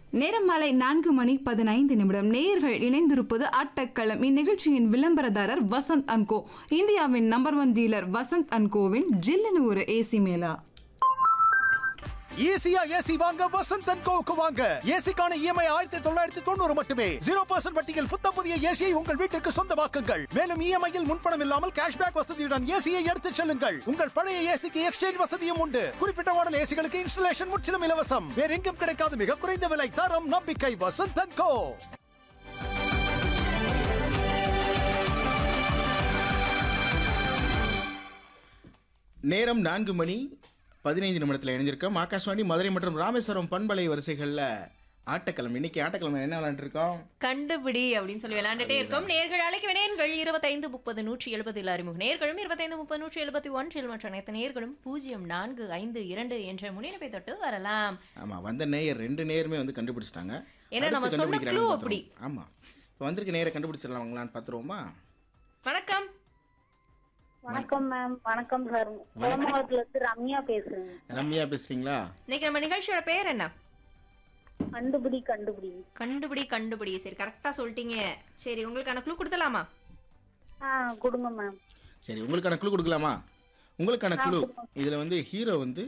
நேரம் மாலை நான்கு மணி பதினைந்து நிமிடம் நேயர்கள் இணைந்திருப்பது ஆட்டக்களம் இந்நிகழ்ச்சியின் விளம்பரதாரர் வசந்த் அன்கோ இந்தியாவின் நம்பர் ஒன் டீலர் வசந்த் அன்கோவின் ஜில்லுன்னு ஒரு ஏசி மேலா ஈஸியா ஏசி வாங்க வசந்த் அண்ட் கோவுக்கு வாங்க ஏசிக்கான இஎம்ஐ ஆயிரத்தி தொள்ளாயிரத்தி தொண்ணூறு மட்டுமே ஜீரோ பர்சன்ட் வட்டியில் புத்த புதிய ஏசியை உங்கள் வீட்டிற்கு சொந்தமாக்குங்கள் மேலும் இஎம்ஐயில் முன்பணம் இல்லாமல் கேஷ்பேக் வசதியுடன் ஏசியை எடுத்துச் செல்லுங்கள் உங்கள் பழைய ஏசிக்கு எக்ஸ்சேஞ்ச் வசதியும் உண்டு குறிப்பிட்ட மாடல் ஏசிகளுக்கு இன்ஸ்டலேஷன் முற்றிலும் இலவசம் வேற எங்கும் கிடைக்காத மிக குறைந்த விலை தரம் நம்பிக்கை வசந்த் அண்ட் கோ நேரம் நான்கு மணி பதினைந்து நிமிடத்தில் இணைஞ்சிருக்கோம் ஆகாஷ்வாணி மதுரை மற்றும் ராமேஸ்வரம் பண்பலை வரிசைகளில் ஆட்டக்கிழமை இன்னைக்கு ஆட்டக்கிழமை என்ன விளையாண்டுருக்கோம் கண்டுபிடி அப்படின்னு சொல்லி விளையாண்டுட்டே இருக்கோம் நேர்கள் அழைக்க நேர்கள் இருபத்தைந்து முப்பது நூற்றி எழுபதில் அறிமுக நேர்களும் இருபத்தைந்து முப்பது நூற்றி எழுபத்தி ஒன்றில் மற்ற அனைத்து நேர்களும் பூஜ்ஜியம் நான்கு ஐந்து இரண்டு என்ற முன்னிணைப்பை தொட்டு வரலாம் ஆமாம் வந்த நேயர் ரெண்டு நேயருமே வந்து கண்டுபிடிச்சிட்டாங்க ஏன்னா நம்ம அடுத்து சொன்ன கண்டுபிடிக்கிறாங்கன்னு clue பார்த்துருவோம். அப்படி. ஆமாம் இப்போ வந்திருக்க நேரை கண்டுபிடிச்சிடலாங்களான்னு பார்த்துருவோமா வணக்கம் வணக்கம் மேம் வணக்கம் சார் குளமங்கலத்துல இருந்து ரம்யா பேசுறேன் ரம்யா பேசுறீங்களா இன்னைக்கு நம்ம நிகழ்ச்சியோட பேர் என்ன கண்டுபிடி கண்டுபிடி கண்டுபிடி கண்டுபிடி சரி கரெக்டா சொல்லிட்டீங்க சரி உங்களுக்கான க்ளூ கொடுத்தலாமா ஆ கொடுங்க மேம் சரி உங்களுக்கான குழு கொடுக்கலாமா உங்களுக்கான குழு இதில் வந்து ஹீரோ வந்து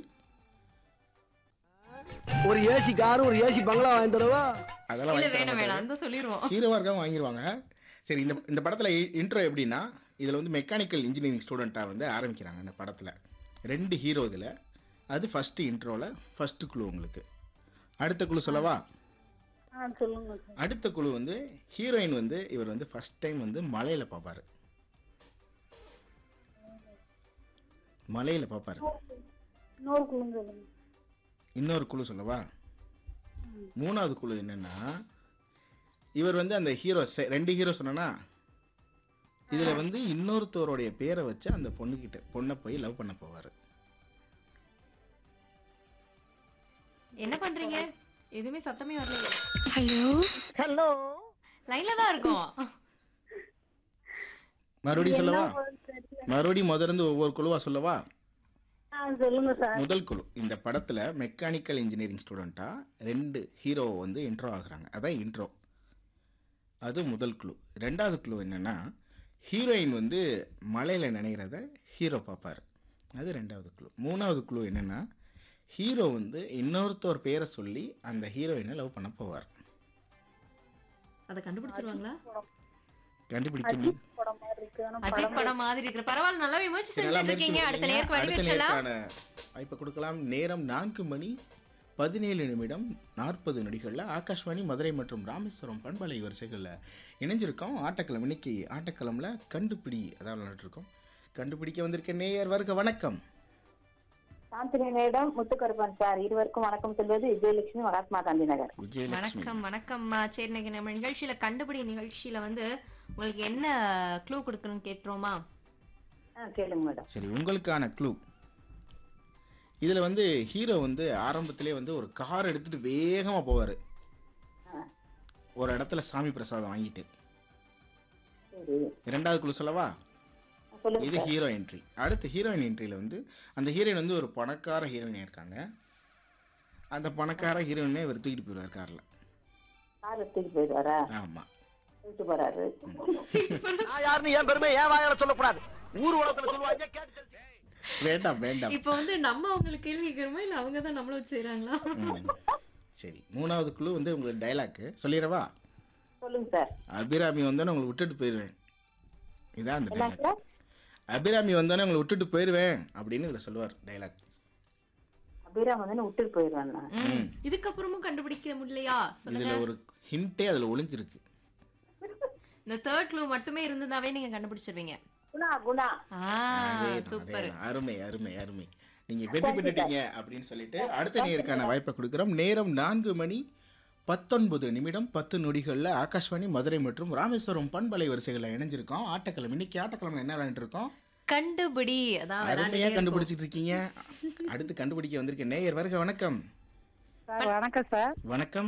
ஒரு ஏசி கார் ஒரு ஏசி பங்களா வாங்கி தரவா அதெல்லாம் இல்ல வாங்கி தர வேணாம் மாட்டாரு. வேணாம் அந்த சொல்லிடுவோம் ஹீரோவாக இருக்காம வாங்கிடுவாங்க சரி இந்த இந்த படத்தில் இன்ட்ரோ எப்படின்னா இதில் வந்து மெக்கானிக்கல் இன்ஜினியரிங் ஸ்டூடெண்ட்டாக வந்து ஆரம்பிக்கிறாங்க இந்த படத்தில் ரெண்டு ஹீரோ இதில் அது ஃபஸ்ட்டு இன்ட்ரோவில் ஃபஸ்ட்டு குழு உங்களுக்கு அடுத்த குழு சொல்லவா ஆ சொல்லுங்க சார் அடுத்த குழு வந்து ஹீரோயின் வந்து இவர் வந்து ஃபஸ்ட் டைம் வந்து மலையில் பார்ப்பாரு மலையில் பார்ப்பாரு இன்னொரு குழுங்க சொல்லுங்க இன்னொரு குழு சொல்லவா மூணாவது குழு என்னன்னா இவர் வந்து அந்த ஹீரோ ரெண்டு ஹீரோ சொன்னனா இதில் வந்து இன்னொருத்தவருடைய பேரை வச்சு அந்த பொண்ணுக்கிட்ட பொண்ணை போய் லவ் பண்ண போவார் என்ன பண்றீங்க எதுவுமே சத்தமே வரல ஹலோ லைன்ல தான் இருக்கோம் மறுபடியும் சொல்லவா மறுபடியும் முதல்ல இருந்து ஒவ்வொரு குழுவா சொல்லவா ஆ சொல்லுங்க சார் முதல் குழு இந்த படத்தில் மெக்கானிக்கல் இன்ஜினியரிங் ஸ்டூடெண்ட்டாக ரெண்டு ஹீரோ வந்து இன்ட்ரோ ஆகுறாங்க அதான் இன்ட்ரோ அது முதல் குழு ரெண்டாவது குழு என்னென்னா ஹீரோயின் வந்து மலையில் நினைக்கிறத ஹீரோ பார்ப்பார் அது ரெண்டாவது குழு மூணாவது குழு என்னென்னா ஹீரோ வந்து இன்னொருத்தவர் பேரை சொல்லி அந்த ஹீரோயினை லவ் பண்ண போவார் அதை கண்டுபிடிச்சிருவாங்களா கண்டுபிடிக்க முடியும் படம் மாதிரி இருக்கு ஆனா அஜித் படம் மாதிரி இருக்கிற பரவாயில்ல நல்லாவே முயற்சி சரி, நல்லா செஞ்சுட்டு இருக்கீங்க முயற்சி அடுத்த பண்ணீங்க. நேருக்கு அடுத்த வடிவெற்றலாம் நேருக்கான வாய்ப்பை கொடுக்கலாம் நேரம் நான்கு மணி பதினேழு நிமிடம் நாற்பது நொடிகளில் ஆகாஷ்வாணி மதுரை மற்றும் ராமேஸ்வரம் பண்பலை வரிசைகளில் இணைஞ்சிருக்கோம் ஆட்டக்களம் இன்னைக்கு ஆட்டக்களமில் கண்டுபிடி அதான் விளையாண்டுருக்கோம் கண்டுபிடிக்க வந்திருக்க நேயர் வருக வணக்கம் சாந்தினியிடம் முத்துக்கருப்பன் சார் இருவருக்கும் வணக்கம் சொல்வது விஜயலட்சுமி மகாத்மா காந்தி நகர் விஜயலட்சுமி வணக்கம் வணக்கம்மா சரி இன்னைக்கு நம்ம நிகழ்ச்சியில கண்டுபிடி நிகழ்ச்சியில வந்து உங்களுக்கு என்ன க்ளூ கொடுக்கணும்னு கேட்டுருவோமா ஆ கேளுங்க மேடம் சரி உங்களுக்கான க்ளூ இதில் வந்து ஹீரோ வந்து ஆரம்பத்திலே வந்து ஒரு கார் எடுத்துகிட்டு வேகமாக போவார் ஒரு இடத்துல சாமி பிரசாதம் வாங்கிட்டு சரி இரண்டாவது குழு சொல்லவா சொல்லுங்க இது ஹீரோ என்ட்ரி அடுத்து ஹீரோயின் என்ட்ரியில் வந்து அந்த ஹீரோயின் வந்து ஒரு பணக்கார ஹீரோயினாக இருக்காங்க அந்த பணக்கார ஹீரோயினே இவர் தூக்கிட்டு போயிடுவார் காரில் கார் எடுத்துட்டு போயிடுவாரா ஆமாம் போயிட்டு போறாரு நான் யாருன்னு என் பெருமை ஏன் வாயால சொல்லக்கூடாது ஊர் உலகத்துல சொல்லுவாங்க கேட்டு தெரிஞ்சு. வேண்டாம் வேண்டாம் இப்போ வந்து நம்ம அவங்களுக்கு கேள்வி கேட்கிறோமா இல்ல அவங்க தான் நம்மள வச்சு செய்றாங்களா ம். சரி மூணாவது குழு வந்து உங்களுக்கு டைலாக்கு சொல்லிடவா சொல்லுங்க சார் அபிராமி வந்தோன்னே உங்களை விட்டுட்டு போயிடுவேன் இதான் அந்த என்ன டைலாக் சார் அபிராமி வந்தோன்னே உங்களை விட்டுட்டு போயிடுவேன் அப்படின்னு இதில் சொல்லுவார் டைலாக் அபிராம் வந்து விட்டுட்டு போயிடுவான் ம். இதுக்கப்புறமும் கண்டுபிடிக்க முடியலையா சொல்லுங்க இதில் ஒரு ஹிண்ட்டே அதில் ஒளிஞ்சிருக்கு இந்த தேர்ட் க்ளூ மட்டுமே இருந்ததாவே நீங்க கண்டுபிடிச்சிருவீங்க குணா குணா ஆ அதேதான், சூப்பர் அதேதான். அருமை அருமை அருமை நீங்க வெற்றி பெற்றுட்டீங்க அப்படின்னு சொல்லிட்டு அடுத்த நேருக்கான வாய்ப்பை கொடுக்குறோம் நேரம் நான்கு மணி பத்தொன்பது நிமிடம் பத்து நொடிகளில் ஆகாஷ்வாணி மதுரை மற்றும் ராமேஸ்வரம் பண்பலை வரிசைகளில் இணைஞ்சிருக்கோம் ஆட்டக்கிழமை இன்னைக்கு ஆட்டக்கிழமை என்ன விளையாண்டு இருக்கோம் கண்டுபிடி அதான் அருமையா விளையாண்டுட்டே இருக்கோம். கண்டுபிடிச்சிட்டு இருக்கீங்க அடுத்து கண்டுபிடிக்க வந்திருக்க நேயர் வருக வணக்கம் சார் வணக்கம் சார் வணக்கம்